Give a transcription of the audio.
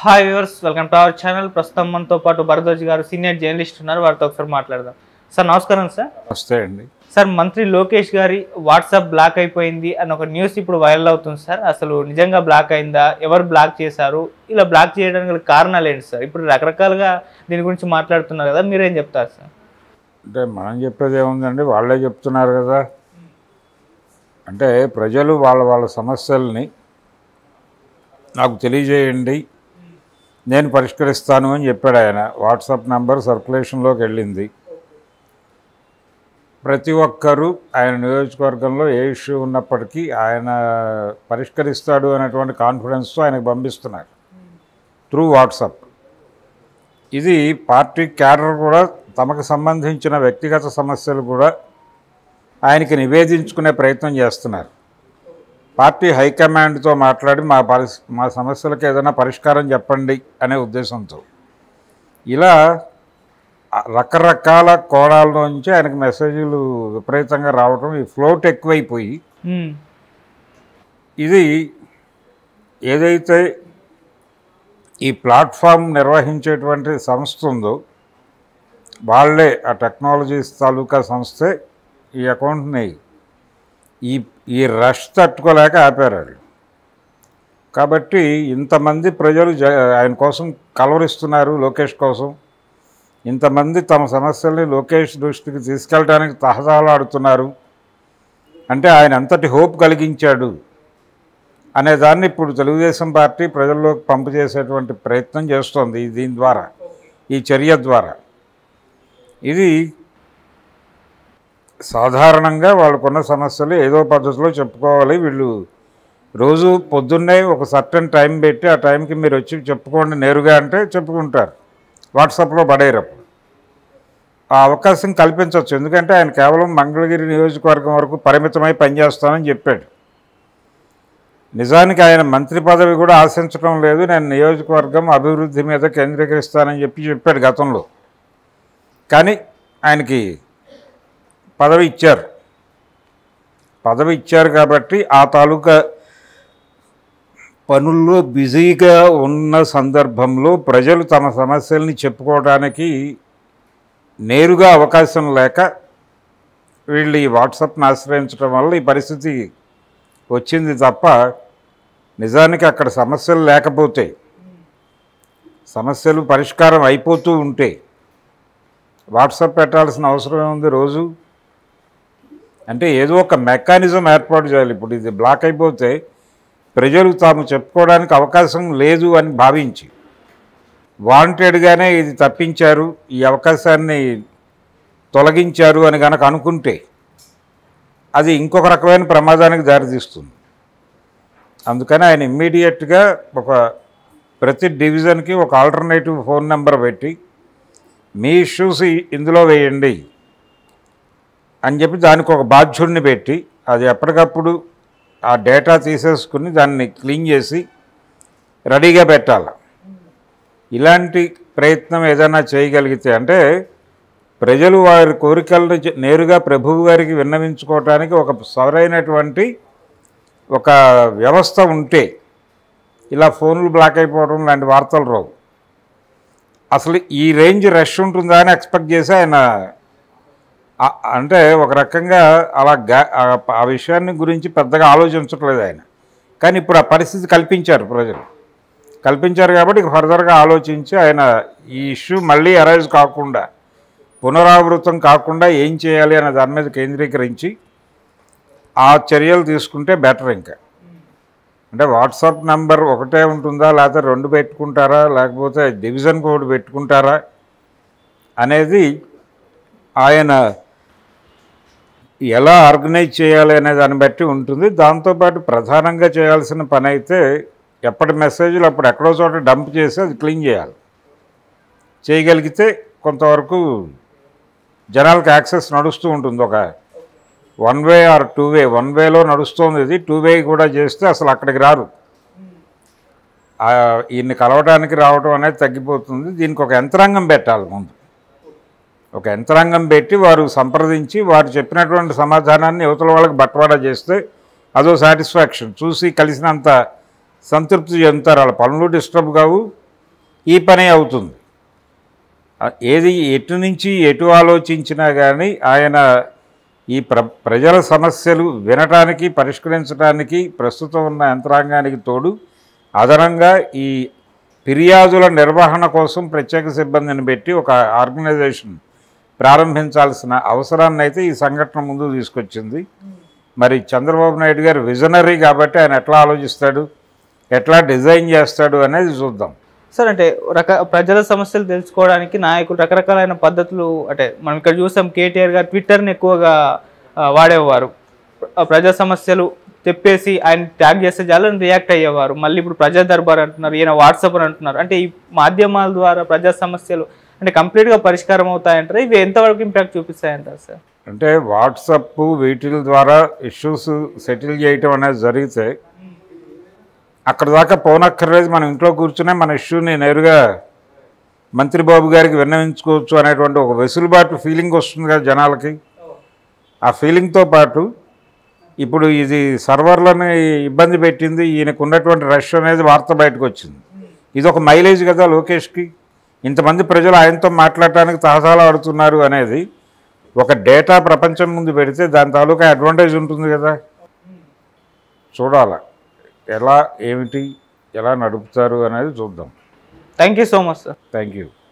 Hi viewers welcome to our channel ప్రస్తుతం మనతో పాటు భరద్వాజ్ గారు సీనియర్ జర్నలిస్ట్ ఉన్నారు వారితో ఒకసారి మాట్లాడదాం సార్ నమస్కారం సార్ వస్తే అండి సార్ మంత్రి లోకేష్ గారి వాట్సాప్ బ్లాక్ అయిపోయింది అని ఒక న్యూస్ ఇప్పుడు వైరల్ అవుతుంది సార్ అసలు నిజంగా బ్లాక్ అయిందా ఎవరు బ్లాక్ చేశారు ఇలా బ్లాక్ చేయడానికి గల కారణాలు ఏంటి సార్ ఇప్పుడు రకరకాలుగా దీని గురించి మాట్లాడుతున్నారు కదా మీరేం చెప్తారు సార్ అంటే మనం చెప్పేది ఏముందండి వాళ్ళే చెప్తున్నారు కదా అంటే ప్రజలు వాళ్ళ వాళ్ళ సమస్యల్ని నాకు తెలియజేయండి నేను పరిష్కరిస్తాను అని చెప్పాడు ఆయన వాట్సాప్ నంబర్ సర్క్యులేషన్లోకి వెళ్ళింది ప్రతి ఒక్కరూ ఆయన నియోజకవర్గంలో ఏ ఇష్యూ ఉన్నప్పటికీ ఆయన పరిష్కరిస్తాడు అనేటువంటి కాన్ఫిడెన్స్తో ఆయనకు పంపిస్తున్నారు త్రూ వాట్సాప్ ఇది పార్టీ క్యాడర్ కూడా తమకు సంబంధించిన వ్యక్తిగత సమస్యలు కూడా ఆయనకి నివేదించుకునే ప్రయత్నం చేస్తున్నారు పార్టీ హైకమాండ్తో మాట్లాడి మా పరిస్ మా సమస్యలకు ఏదైనా పరిష్కారం చెప్పండి అనే ఉద్దేశంతో ఇలా ఆ రకరకాల కోణాల నుంచి ఆయనకు మెసేజ్లు విపరీతంగా రావడం ఈ ఫ్లోట్ ఎక్కువైపోయి మ్మ్. ఇది ఏదైతే ఈ ప్లాట్ఫామ్ నిర్వహించేటువంటి సంస్థ ఉందో వాళ్ళే ఆ టెక్నాలజీస్ తాలూకా సంస్థే ఈ అకౌంట్ని ఈ ఈ రష్ తట్టుకోలేక ఆపారు వాళ్ళు కాబట్టి ఇంతమంది ప్రజలు జ ఆయన కోసం కలవరిస్తున్నారు లోకేష్ కోసం ఇంతమంది తమ సమస్యల్ని లోకేష్ దృష్టికి తీసుకెళ్ళడానికి తహతహలాడుతున్నారు అంటే ఆయన అంతటి హోప్ కలిగించాడు అనే దాన్ని ఇప్పుడు తెలుగుదేశం పార్టీ ప్రజల్లోకి పంపు చేసేటువంటి ప్రయత్నం చేస్తోంది ఈ దీని ద్వారా ఈ చర్య ద్వారా ఇది సాధారణంగా వాళ్ళకున్న సమస్యలు ఏదో పద్ధతిలో చెప్పుకోవాలి వీళ్ళు రోజు పొద్దున్నే ఒక సర్టన్ టైం పెట్టి ఆ టైంకి మీరు వచ్చి చెప్పుకోండి నేరుగా అంటే చెప్పుకుంటారు వాట్సాప్లో పడేయరప్పుడు ఆ అవకాశం కల్పించవచ్చు ఎందుకంటే ఆయన కేవలం మంగళగిరి నియోజకవర్గం వరకు పరిమితమై పనిచేస్తానని చెప్పాడు నిజానికి ఆయన మంత్రి పదవి కూడా ఆశించడం లేదు నేను నియోజకవర్గం అభివృద్ధి మీద కేంద్రీకరిస్తానని చెప్పి చెప్పాడు గతంలో కానీ ఆయనకి పదవి ఇచ్చారు పదవి ఇచ్చారు కాబట్టి ఆ తాలూకా పనుల్లో బిజీగా ఉన్న సందర్భంలో ప్రజలు తమ సమస్యల్ని చెప్పుకోవడానికి నేరుగా అవకాశం లేక వీళ్ళు ఈ వాట్సాప్ని ఆశ్రయించడం వల్ల ఈ పరిస్థితి వచ్చింది తప్ప నిజానికి అక్కడ సమస్యలు లేకపోతే సమస్యలు పరిష్కారం అయిపోతూ ఉంటే వాట్సాప్ పెట్టాల్సిన అవసరం ఉంది రోజు అంటే ఏదో ఒక మెకానిజం ఏర్పాటు చేయాలి ఇప్పుడు ఇది బ్లాక్ అయిపోతే ప్రజలు తాము చెప్పుకోవడానికి అవకాశం లేదు అని భావించి వాంటెడ్గానే ఇది తప్పించారు ఈ అవకాశాన్ని తొలగించారు అని కనుక అనుకుంటే అది ఇంకొక రకమైన ప్రమాదానికి దారితీస్తుంది అందుకని ఆయన ఇమ్మీడియట్గా ఒక ప్రతి డివిజన్కి ఒక ఆల్టర్నేటివ్ ఫోన్ నెంబర్ పెట్టి మీ ఇష్యూస్ ఇందులో వేయండి అని చెప్పి దానికి ఒక బాధ్యుడిని పెట్టి అది ఎప్పటికప్పుడు ఆ డేటా తీసేసుకుని దాన్ని క్లీన్ చేసి రెడీగా పెట్టాలి ఇలాంటి ప్రయత్నం ఏదైనా చేయగలిగితే అంటే ప్రజలు వారి కోరికలను చె- నేరుగా ప్రభువు గారికి విన్నవించుకోవటానికి ఒక సరైనటువంటి ఒక వ్యవస్థ ఉంటే ఇలా ఫోన్లు బ్లాక్ అయిపోవడం లాంటి వార్తలు రావు అసలు ఈ రేంజ్ రష్ ఉంటుందా అని ఎక్స్పెక్ట్ చేసి ఆయన ఆ- అంటే ఒక రకంగా అలా గా ఆ- ఆ విషయాన్ని గురించి పెద్దగా ఆలోచించట్లేదు ఆయన కానీ ఇప్పుడు ఆ పరిస్థితి కల్పించారు ప్రజలు కల్పించారు కాబట్టి ఇక ఫర్దర్గా ఆలోచించి ఆయన ఈ ఇష్యూ మళ్ళీ అరైజ్ కాకుండా పునరావృతం కాకుండా ఏం చేయాలి అనే దాని మీద కేంద్రీకరించి ఆ చర్యలు తీసుకుంటే బెటర్ ఇంకా అంటే వాట్సాప్ నంబర్ ఒకటే ఉంటుందా లేకపోతే రెండు పెట్టుకుంటారా లేకపోతే డివిజన్ కోడ్ పెట్టుకుంటారా అనేది ఆయన ఎలా ఆర్గనైజ్ చేయాలి అనే దాన్ని బట్టి ఉంటుంది దాంతోపాటు ప్రధానంగా చేయాల్సిన పని అయితే ఎప్పటి మెసేజ్లు అప్పుడు ఎక్కడో చోట డంప్ చేసి అది క్లీన్ చేయాలి చేయగలిగితే కొంతవరకు జనాలకు యాక్సెస్ నడుస్తూ ఉంటుంది ఒక one way or two way one వేలో నడుస్తుంది ఇది టూ వే కూడా చేస్తే అసలు అక్కడికి రారు ఆ, ఈయన్ని కలవడానికి రావడం అనేది తగ్గిపోతుంది దీనికి ఒక యంత్రాంగం పెట్టాలి ముందు ఒక యంత్రాంగం పెట్టి వారు సంప్రదించి వారు చెప్పినటువంటి సమాధానాన్ని యువతల వాళ్ళకి బట్వాడా చేస్తే అదో సాటిస్ఫాక్షన్ చూసి కలిసినంత సంతృప్తి చెందుతారు వాళ్ళ పనులు డిస్టర్బ్ కావు ఈ పని అవుతుంది ఆ, ఏది ఎటు నుంచి ఎటు ఆలోచించినా కానీ ఆయన ఈ ప్ర ప్రజల సమస్యలు వినటానికి పరిష్కరించడానికి ప్రస్తుతం ఉన్న యంత్రాంగానికి తోడు అదనంగా ఈ ఫిర్యాదుల నిర్వహణ కోసం ప్రత్యేక సిబ్బందిని పెట్టి ఒక ఆర్గనైజేషన్ ప్రారంభించాల్సిన అవసరాన్ని అయితే ఈ సంఘటన ముందు తీసుకొచ్చింది మరి చంద్రబాబు నాయుడు గారు విజనరీ కాబట్టి ఆయన ఎట్లా ఆలోచిస్తాడు ఎట్లా డిజైన్ చేస్తాడు అనేది చూద్దాం సార్ అంటే రక ప్రజల సమస్యలు తెలుసుకోవడానికి నాయకులు రకరకాలైన పద్ధతులు అంటే మనం ఇక్కడ చూసాం కేటీఆర్ గారు ట్విట్టర్ని ఎక్కువగా ఆ, వాడేవారు ఆ ప్రజా సమస్యలు చెప్పేసి ఆయన ట్యాగ్ చేస్తే చాలా రియాక్ట్ అయ్యేవారు మళ్ళీ ఇప్పుడు ప్రజా దర్బార్ అంటున్నారు ఈయన వాట్సాప్ అని అంటున్నారు అంటే ఈ మాధ్యమాల ద్వారా ప్రజా సమస్యలు అంటే కంప్లీట్గా పరిష్కారం అవుతాయంటారు ఇవి ఎంతవరకు ఇంపాక్ట్ చూపిస్తాయంటారు సార్ అంటే వాట్సప్ వీటి ద్వారా ఇష్యూస్ సెటిల్ చేయటం అనేది జరిగితే అక్కడ దాకా పోనక్కర్లేదు మనం ఇంట్లో కూర్చునే మన ఇష్యూని నేరుగా మంత్రి బాబు గారికి విన్నవించుకోవచ్చు అనేటువంటి ఒక వెసులుబాటు ఫీలింగ్ వస్తుంది కదా జనాలకి ఆ ఫీలింగ్తో పాటు ఇప్పుడు ఇది సర్వర్లని ఇబ్బంది పెట్టింది ఈయనకు ఉన్నటువంటి రష్ అనేది వార్త బయటకు వచ్చింది ఇది ఒక మైలేజ్ కదా లోకేష్కి ఇంతమంది ప్రజలు ఆయనతో మాట్లాడటానికి తహసాలు ఆడుతున్నారు అనేది ఒక డేటా ప్రపంచం ముందు పెడితే దాని తాలూకా అడ్వాంటేజ్ ఉంటుంది కదా చూడాల ఎలా ఏమిటి ఎలా నడుపుతారు అనేది చూద్దాం thank you so much sir thank you